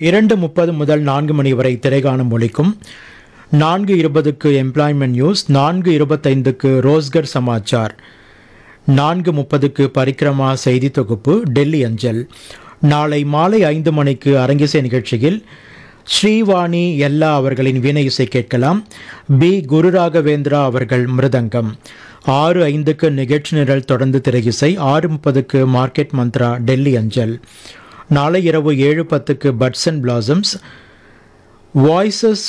இரண்டு முப்பது முதல் நான்கு மணி வரை திரைகாணும் ஒலிக்கும் நான்கு இருபதுக்கு எம்ப்ளாய்மெண்ட் நியூஸ் நான்கு இருபத்தைந்துக்கு ரோஸ்கர் சமாச்சார் நான்கு முப்பதுக்கு பரிக்கிரமா செய்தி தொகுப்பு டெல்லி அஞ்சல் நாளை மாலை ஐந்து மணிக்கு அரங்கிசை நிகழ்ச்சியில் ஸ்ரீவாணி எல்லா அவர்களின் வீணை இசை கேட்கலாம் பி குருராகவேந்திரா அவர்கள் மிருதங்கம் ஆறு ஐந்துக்கு நிகழ்ச்சி நிரல் தொடர்ந்து திரையிசை ஆறு முப்பதுக்கு மார்க்கெட் மந்த்ரா டெல்லி அஞ்சல் நாளை இரவு ஏழு பத்துக்கு பட்ஸ் அண்ட் பிளாசம்ஸ் வாய்ஸஸ்